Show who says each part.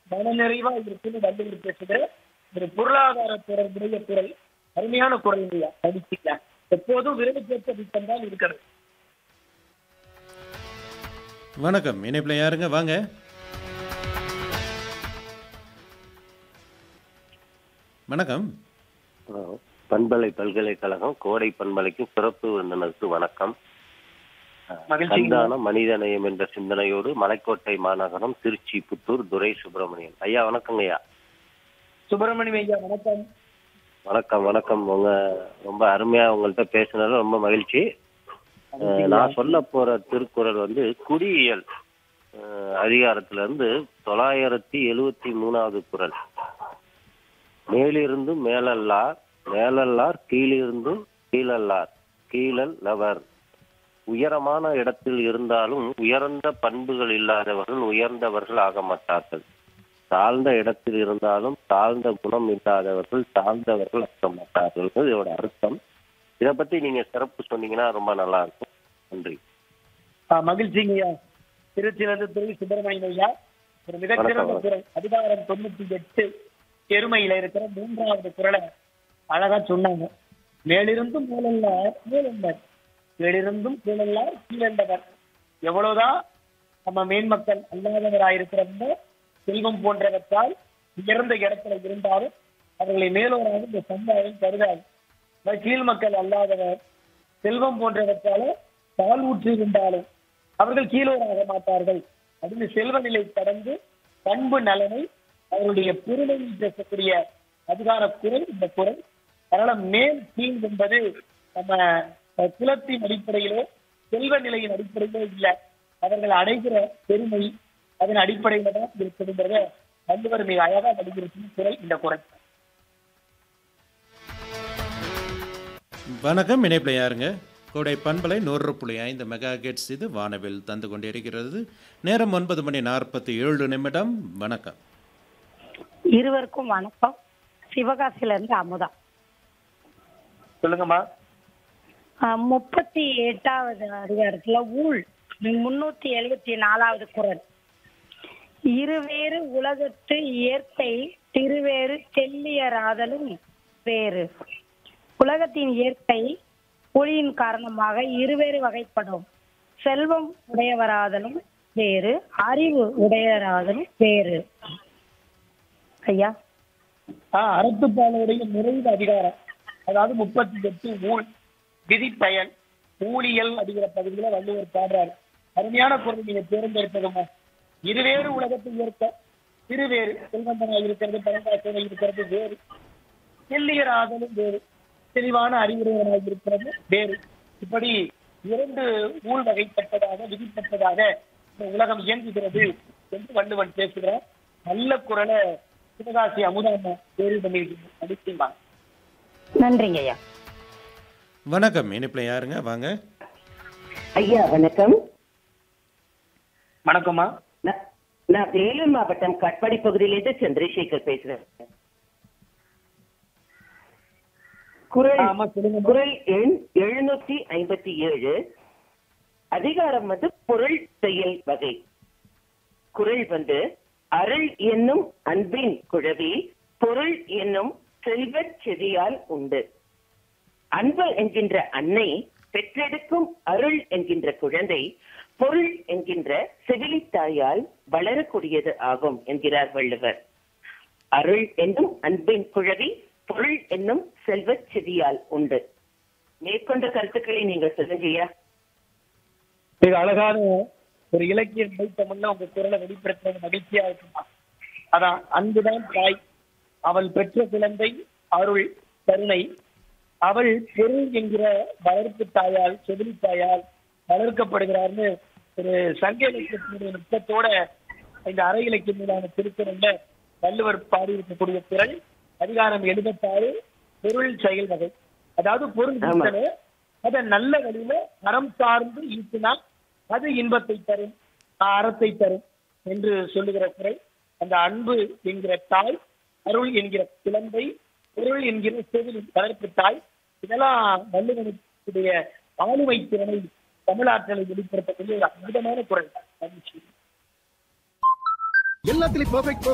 Speaker 1: மனநிறைவா இருக்குன்னு வள்ளுவர் பேசுகிற ஒரு பொருளாதார தொடர்புடைய குரல் அருமையான குரல் இல்லையா படிச்சுக்க எப்போதும் விருதுக்கேற்ற திட்டம் தான் இருக்கிறது
Speaker 2: வணக்கம் இணைப்பில் யாருங்க வாங்க வணக்கம்
Speaker 3: பண்பலை பல்கலைக்கழகம் கோடை பண்பலைக்கு சிறப்பு விருந்தினருக்கு வணக்கம்
Speaker 1: மகிழ்ச்சி
Speaker 3: சந்தானம் மனிதநேயம் என்ற சிந்தனையோடு மலைக்கோட்டை மாநகரம் திருச்சி புத்தூர் துரை சுப்பிரமணியன் ஐயா வணக்கங்க ஐயா
Speaker 1: சுப்பிரமணியம் ஐயா வணக்கம்
Speaker 3: வணக்கம் வணக்கம் உங்க ரொம்ப அருமையா உங்கள்கிட்ட பேசுனது ரொம்ப மகிழ்ச்சி அஹ், நான் சொல்ல போற திருக்குறள் வந்து குடியியல் அஹ், அதிகாரத்துல இருந்து தொள்ளாயிரத்தி எழுவத்தி மூணாவது குறள் மேலிருந்தும் மேலல்லார் மேலல்லார் கீழிருந்தும் கீழல்லார் கீழல் லவர் உயரமான இடத்தில் இருந்தாலும் உயர்ந்த பண்புகள் இல்லாதவர்கள் உயர்ந்தவர்கள் ஆக மாட்டார்கள் தாழ்ந்த இடத்தில் இருந்தாலும் தாழ்ந்த குணம் இல்லாதவர்கள் தாழ்ந்தவர்கள் ஆக மாட்டார்கள் இதோட அர்த்தம் இத பத்தி நீங்க சிறப்பு சொன்னீங்கன்னா ரொம்ப நல்லா இருக்கும் நன்றி
Speaker 1: ஆ, மகிழ்ச்சிங்க ஐயா திருச்சியிலிருந்து துறை சுப்பிரமணியம் ஐயா ஒரு மிகச்சிறந்த
Speaker 3: வணக்கம்.
Speaker 1: குரல் அதிகாரம் தொண்ணூத்தி எட்டு பெருமையில இருக்கிற மூன்றாவது குரலை அழகா சொன்னாங்க மேலிருந்தும் மேலல்ல மேலென்பர் மேலிருந்தும் கீழல்லார் கீழென்பவர் எவ்வளவுதான் நம்ம மேன்மக்கள் அல்லாதவராயிருக்கிறவங்க செல்வம் போன்றவற்றால் உயர்ந்த இடத்துல இருந்தாலும் அவர்களை மேலோராக இந்த சமுதாயம் கருதாது அதாவது கீழ் மக்கள் அல்லாதவர் செல்வம் போன்றவற்றால தாழ்வுற்று இருந்தாலும் அவர்கள் கீழோராக மாட்டார்கள் அப்படின்னு செல்வ நிலை கடந்து பண்பு நலனை அவருடைய பெருமையை பேசக்கூடிய அதிகார குரல் இந்த குரல் அதனால மேல் கீழ் என்பது நம்ம அஹ், குலத்தின் அடிப்படையிலோ செல்வ நிலையின் அடிப்படையிலோ இல்லை அவர்கள் அடைகிற பெருமை அதன் அடிப்படையில தான் இருக்குதுங்கிறத வள்ளுவர் மிக அழகா வலியுறுத்தும் குரல் இந்த குரல்
Speaker 2: வணக்கம் இணைப்பில் யாருங்க கோடை பண்பலை நூறு புள்ளி ஐந்து மெகா கெட்ஸ் இது வானவில் தந்து கொண்டிருக்கிறது நேரம் ஒன்பது மணி நாற்பத்தி ஏழு நிமிடம் வணக்கம்
Speaker 4: இருவருக்கும் வணக்கம் சிவகாசியில இருந்து அமுதா
Speaker 1: சொல்லுங்கம்மா
Speaker 4: ஆஹ் முப்பத்தி எட்டாவது அதிகாரத்துல ஊழ் முன்னூத்தி எழுபத்தி நாலாவது குரல் இருவேறு உலகத்து இயற்கை திருவேறு தெல்லியராதலும் வேறு உலகத்தின் இயற்கை ஒளியின் காரணமாக இருவேறு வகைப்படும் செல்வம் உடையவராதலும் வேறு அறிவு உடையவராதலும் வேறு ஐயா
Speaker 1: ஆஹ் அறத்துப்பாலுடைய நிறைவு அதிகாரம் அதாவது முப்பத்தி எட்டு ஊழ் விதிப்பயன் ஊழியல் அப்படிங்கிற பகுதியில வள்ளுவர் பாடுறாரு அருமையான குரல் நீங்க தேர்ந்தெடுத்ததுமா இருவேறு உலகத்தை ஏற்க திருவேறு செல்வந்தனாக இருக்கிறது பரந்தாசனாக இருக்கிறது வேறு செல்லியர் ஆதலும் வேறு தெளிவான அறிவுரையனாக இருக்கிறது வேறு இப்படி இரண்டு ஊழ் வகைப்பட்டதாக விதிப்பட்டதாக இந்த உலகம் இயங்குகிறது என்று வள்ளுவன் பேசுகிறார் நல்ல குரலை சிவகாசி அமுதாமா தேர்வு பண்ணியிருக்கீங்க அடிச்சுமா
Speaker 4: நன்றிங்க ஐயா
Speaker 2: வணக்கம் இணைப்பில் யாருங்க வாங்க
Speaker 5: ஐயா வணக்கம்
Speaker 1: வணக்கம்மா
Speaker 5: நான் நான் வேலூர் மாவட்டம் கட்பாடி பகுதியிலிருந்து சந்திரசேகர் பேசுறேன் குரல்
Speaker 1: ஆமா சொல்லுங்க
Speaker 5: குரல் எண் எழுநூத்தி ஐம்பத்தி ஏழு அதிகாரம் வந்து பொருள் செயல் வகை குரல் வந்து அருள் என்னும் அன்பின் குழவி பொருள் என்னும் செல்வச் செடியால் உண்டு அன்பு என்கின்ற அன்னை பெற்றெடுக்கும் அருள் என்கின்ற குழந்தை பொருள் என்கின்ற செவிலித்தாயால் வளரக்கூடியது ஆகும் என்கிறார் வள்ளுவர் அருள் என்னும் அன்பின் குழவி பொருள் என்னும் செல்வச் செடியால் உண்டு மேற்கொண்ட கருத்துக்களை நீங்கள் சொல்லுங்கய்யா
Speaker 1: மிக அழகான ஒரு இலக்கிய நினைத்தமுள்ள உங்க குரலை வெளிப்படுத்துறது மகிழ்ச்சியா இருக்குமா அதான் அன்புதான் தாய் அவள் பெற்ற குழந்தை அருள் கருணை அவள் பொருள் என்கிற வளர்ப்பு தாயால் செவிலி தாயால் வளர்க்கப்படுகிறார்னு ஒரு சங்க இலக்கியத்தினுடைய நுட்பத்தோட இந்த அரை இலக்கிய மீதான திருக்குறள்ல வள்ளுவர் பாடியிருக்கக்கூடிய குரல் அதிகாரம் எழுபத்தாறு பொருள் செயல் வகை அதாவது பொருள்
Speaker 5: ஆமா.
Speaker 1: ஈட்டலே அதை நல்ல வழியில அறம் சார்ந்து ஈட்டினால் அது இன்பத்தை தரும் அறத்தை தரும் என்று சொல்லுகிற குரல் அந்த அன்பு என்கிற தாய் அருள் என்கிற குழந்தை பொருள் என்கிற செவில் வளர்ப்பு தாய் இதெல்லாம் வள்ளுவனுடைய ஆளுமை திறனை தமிழாற்றலை வெளிப்படுத்தக்கூடிய ஒரு அற்புதமான குரல் மகிழ்ச்சி
Speaker 6: எல்லாத்துலயும் பெர்ஃபெக்ட்